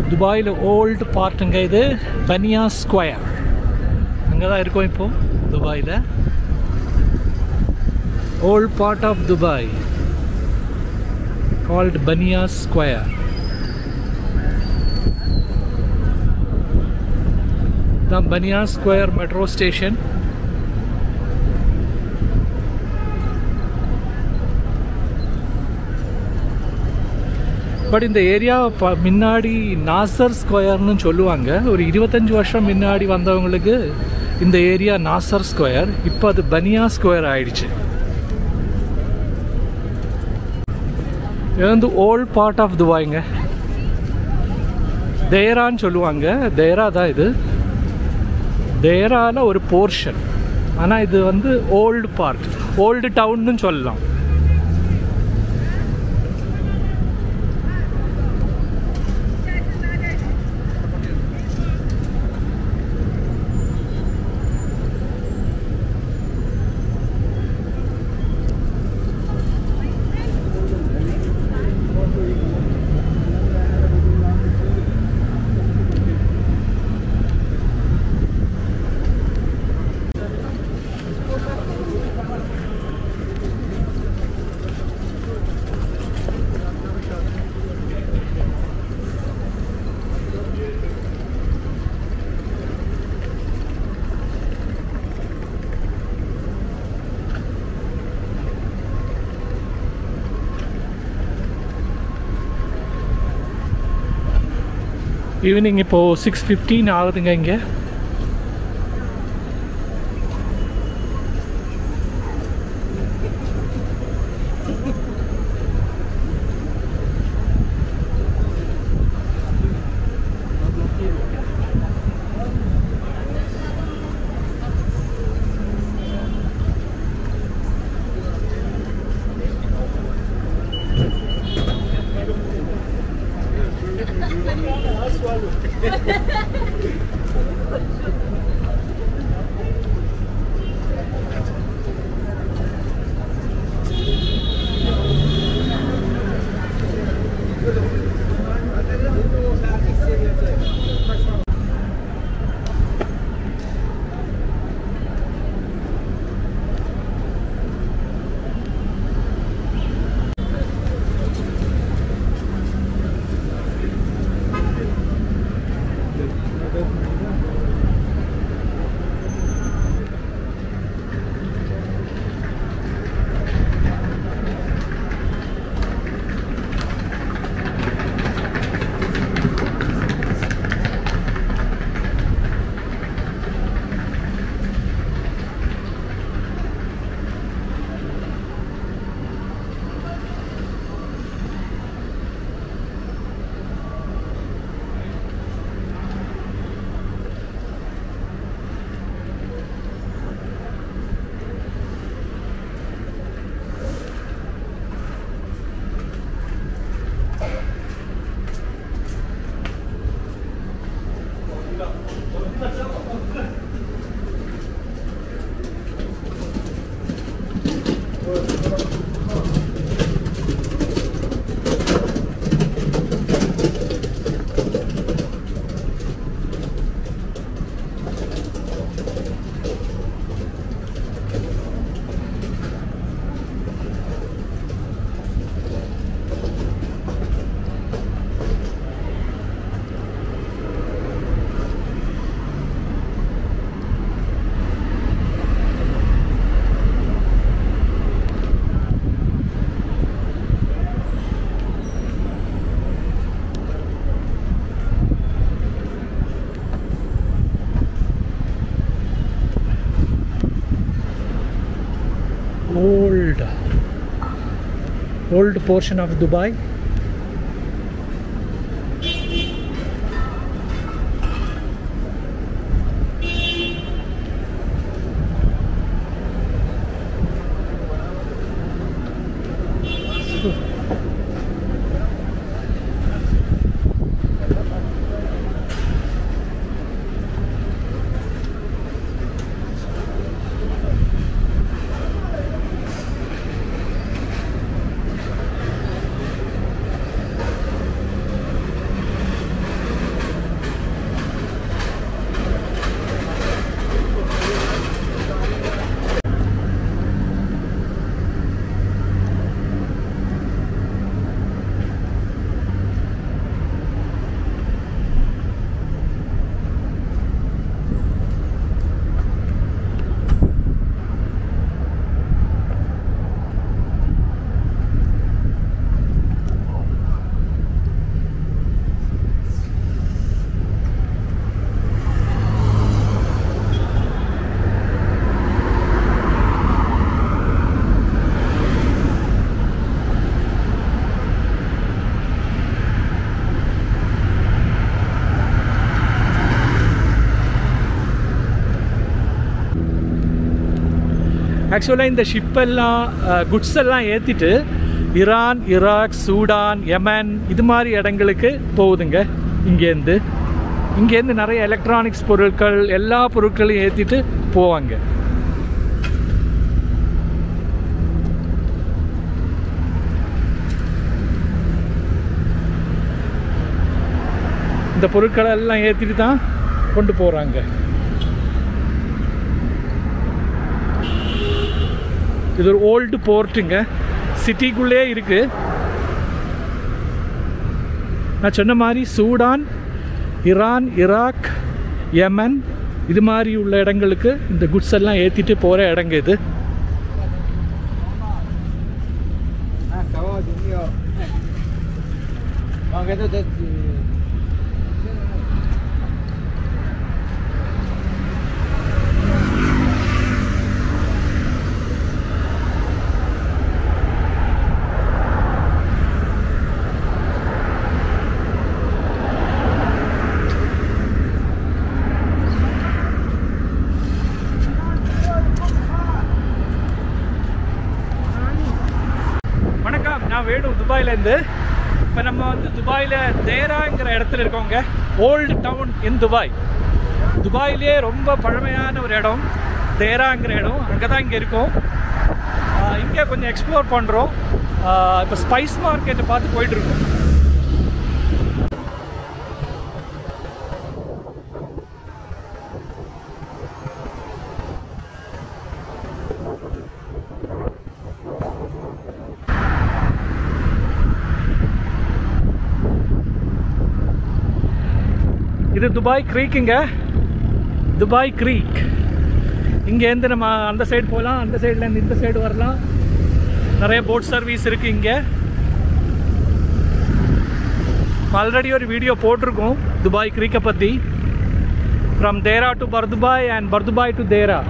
துபாயில் ஓல்டு பார்ட்டுங்க இது பனியா ஸ்கொயர் அங்கே தான் இருக்கோம் இப்போ துபாயில் old part of Dubai called Baniyas square தான் Baniyas square metro station but இந்த ஏரியா ப முன்னாடி நாசர் ஸ்கொயர்னு சொல்லுவாங்க ஒரு இருபத்தஞ்சி வருஷம் முன்னாடி வந்தவங்களுக்கு இந்த ஏரியா நாசர் ஸ்கொயர் இப்போ அது பனியா ஸ்கொயர் ஆயிடுச்சு இது வந்து ஓல்ட் பார்ட் ஆஃப் துபாய்ங்க தேரான்னு சொல்லுவாங்க தேரா தான் இது தேரால ஒரு போர்ஷன் ஆனால் இது வந்து ஓல்டு பார்ட் ஓல்டு டவுன்னு சொல்லலாம் ஈவினிங் இப்போது சிக்ஸ் ஃபிஃப்டீன் ஆகுதுங்க இங்கே old old portion of Dubai ஆக்சுவலாக இந்த ஷிப்பெல்லாம் குட்ஸ் எல்லாம் ஏற்றிட்டு ஈரான் ஈராக் சூடான் யமன் இது மாதிரி இடங்களுக்கு போகுதுங்க இங்கேருந்து இங்கேருந்து நிறைய எலக்ட்ரானிக்ஸ் பொருட்கள் எல்லா பொருட்களையும் ஏற்றிட்டு போவாங்க இந்த பொருட்களை எல்லாம் ஏற்றிட்டு தான் கொண்டு போகிறாங்க இது ஒரு ஓல்டு போர்ட்டுங்க சிட்டிக்குள்ளே இருக்கு நான் சொன்ன மாதிரி சூடான் ஈரான் ஈராக் யமன் இது மாதிரி உள்ள இடங்களுக்கு இந்த குட்ஸ் எல்லாம் ஏற்றிட்டு போகிற இடங்க இது Ah, acabó, Dios mío. Aunque esto te... வணக்கம் நான் வேணு துபாயிலேருந்து இப்போ நம்ம வந்து துபாயில் தேராங்கிற இடத்துல இருக்கோங்க ஓல்டு டவுன் இன் துபாய் துபாயிலே ரொம்ப பழமையான ஒரு இடம் தேராங்கிற இடம் அங்கே தான் இங்கே இருக்கோம் இங்கே கொஞ்சம் எக்ஸ்ப்ளோர் பண்ணுறோம் இப்போ ஸ்பைஸ் மார்க்கெட்டை பார்த்து போயிட்டுருக்கோம் இது துபாய் க்ரீக்குங்க துபாய் க்ரீக் இங்கேருந்து நம்ம அந்த சைடு போகலாம் அந்த சைட்லேருந்து இந்த சைடு வரலாம் நிறைய போட் சர்வீஸ் இருக்குது இங்கே ஆல்ரெடி ஒரு வீடியோ போட்டிருக்கோம் துபாய் க்ரீக்கை பற்றி from Deira to Bur Dubai and Bur Dubai to Deira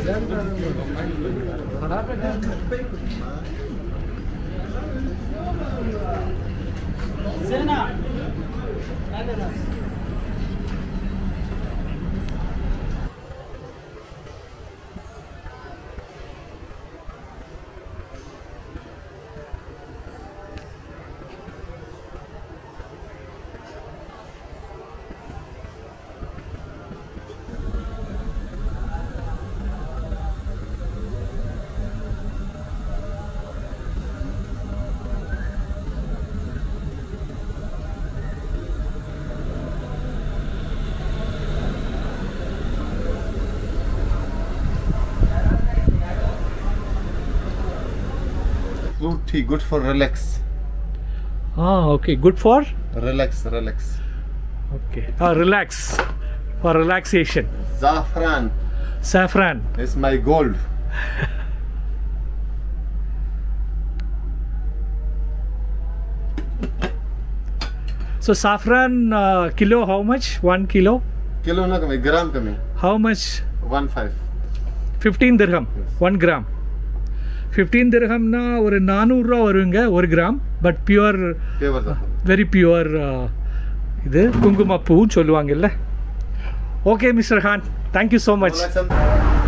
Fruit tea, good for relax. Ah okay good for Relax, relax. Okay ah relax for relaxation Zafran saffron is my gold. So saffron kilo how much one kilo Kilo na kami, gram kami. How much One five. Fifteen dirham one gram fifteen திர்ஹம்னா ஒரு நானூறுரூவா வருங்க ஒரு gram but pure Pure zafran. Very pure இது குங்குமப்பூன்னு சொல்லுவாங்கல்ல okay mister ஹான் thank you so much Relax and-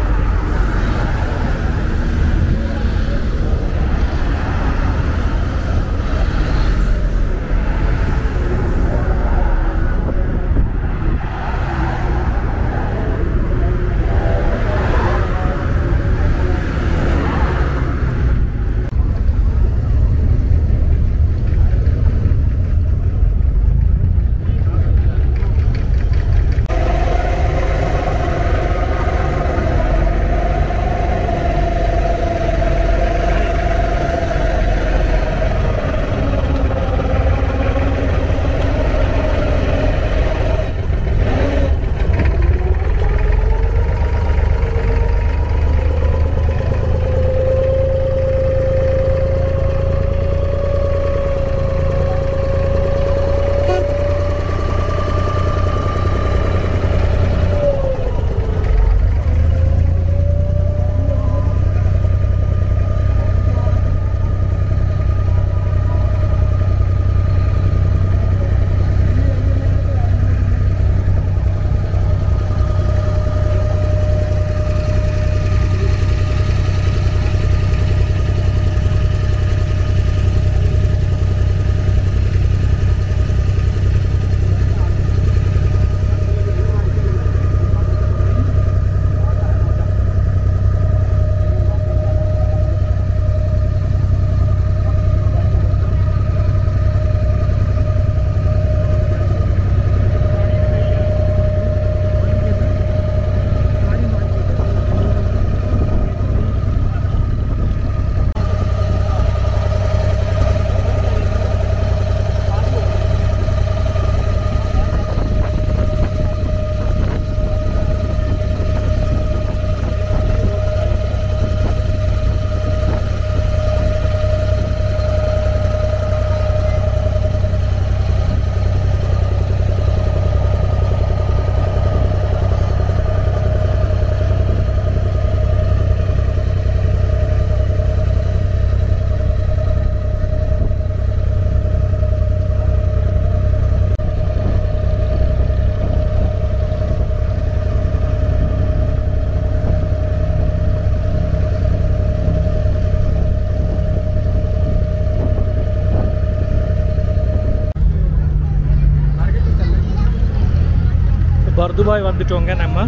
Bur Dubai வந்துட்டோங்க நம்ம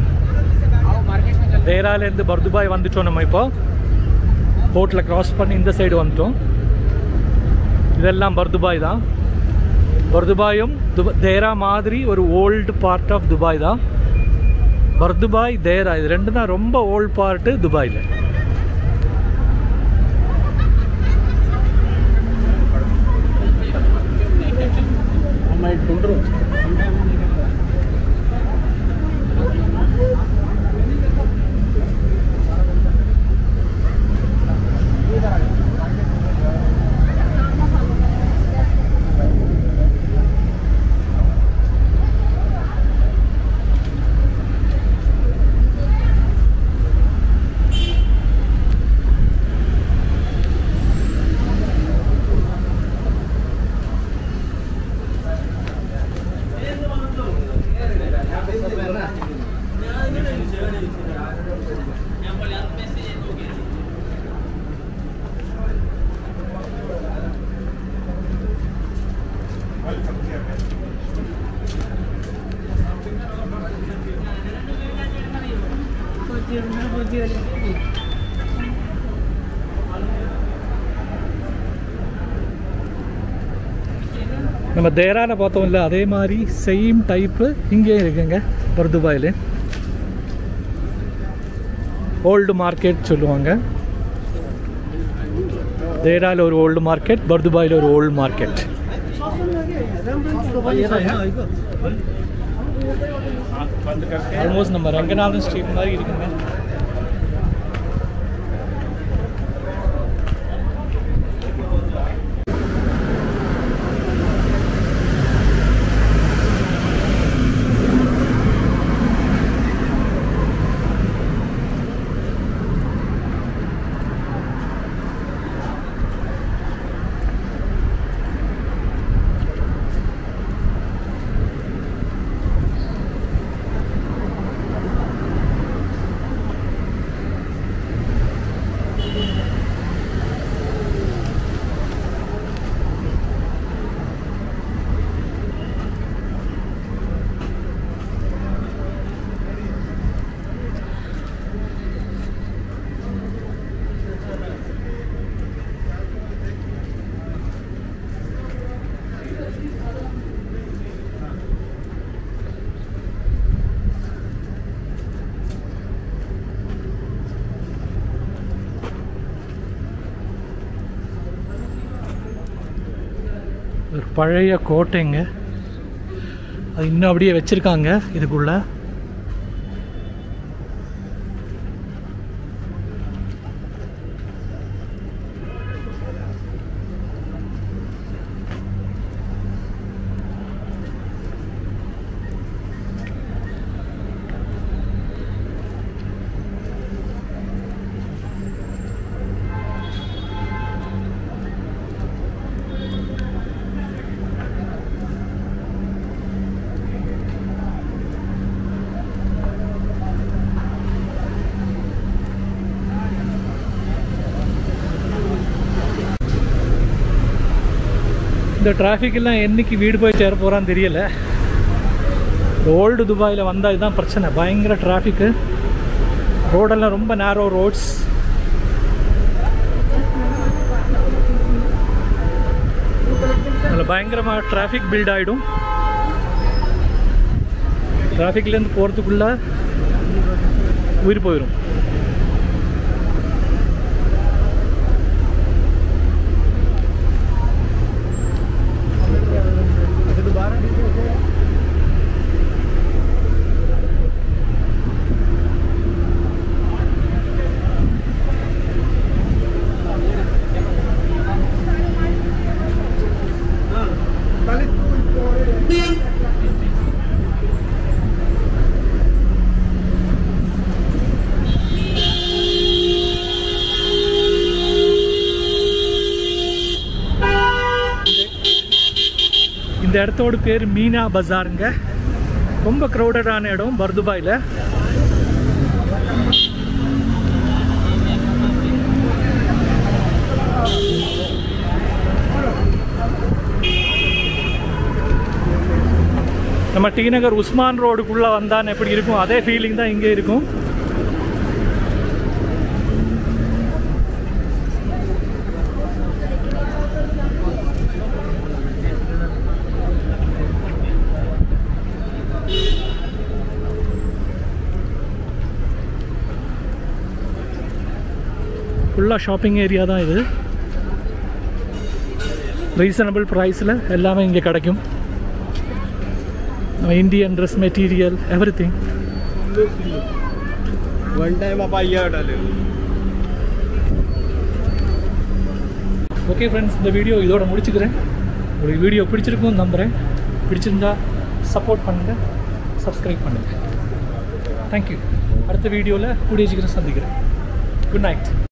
தேராலேருந்து பர்துபாய் வந்துட்டோம் நம்ம இப்போ போட்டில் கிராஸ் பண்ணி இந்த சைடு வந்துட்டோம் இதெல்லாம் பர்துபாய் தான் பர்துபாயும் துப தேரா மாதிரி ஒரு ஓல்டு பார்ட் ஆஃப் துபாய் தான் பர்துபாய் தேரா இது ரெண்டு தான் ரொம்ப ஓல்டு பார்ட்டு துபாயில் நம்ம தேரால பார்த்தோம்ல அதே மாதிரி சேம் டைப்பு இங்கேயும் இருக்குங்க பர்துபாயில் ஓல்டு மார்க்கெட் சொல்லுவாங்க தேரால ஒரு ஓல்டு மார்க்கெட் பர்துபாயில் ஒரு ஓல்டு மார்க்கெட் ஆல்மோஸ்ட் நம்ம ரங்கநாதன் ஸ்ட்ரீட் மாதிரி இருக்குங்க ஒரு பழைய கோட்டைங்க அது இன்னும் அப்படியே வச்சுருக்காங்க இதுக்குள்ள இந்த traffic எல்லாம் என்னைக்கு வீடு போய் சேர போகிறான்னு தெரியல ஓல்டு துபாயில் வந்தால் இதுதான் பிரச்சனை பயங்கர டிராஃபிக்கு ரோடெல்லாம் ரொம்ப நேரோ ரோட்ஸ் அதில் பயங்கரமாக டிராஃபிக் பில்ட் ஆகிடும் டிராஃபிக்லேருந்து போகிறதுக்குள்ள உயிர் போயிடும் இந்த இடத்தோட பேர் மீனா பஜாருங்க ரொம்ப க்ரௌடடான இடம் பர்துபாயில் நம்ம டி நகர் உஸ்மான் ரோடுக்குள்ளே வந்தான்னு எப்படி இருக்கும் அதே ஃபீலிங் தான் இங்கே இருக்கும் ஃபுல்லாக ஷாப்பிங் ஏரியா தான் இது ரீசனபிள் ப்ரைஸில் எல்லாமே இங்கே கிடைக்கும் Indian dress material everything one time आप आइए डाले ஓகே ஃப்ரெண்ட்ஸ் இந்த வீடியோ இதோட முடிச்சுக்கிறேன் உங்களுக்கு வீடியோ பிடிச்சிருக்கும்னு நம்புகிறேன் பிடிச்சிருந்தா சப்போர்ட் பண்ணுங்கள் சப்ஸ்கிரைப் பண்ணுங்கள் தேங்க்யூ அடுத்த வீடியோவில் கூடிய சீக்கிரம் சந்திக்கிறேன் குட் நைட்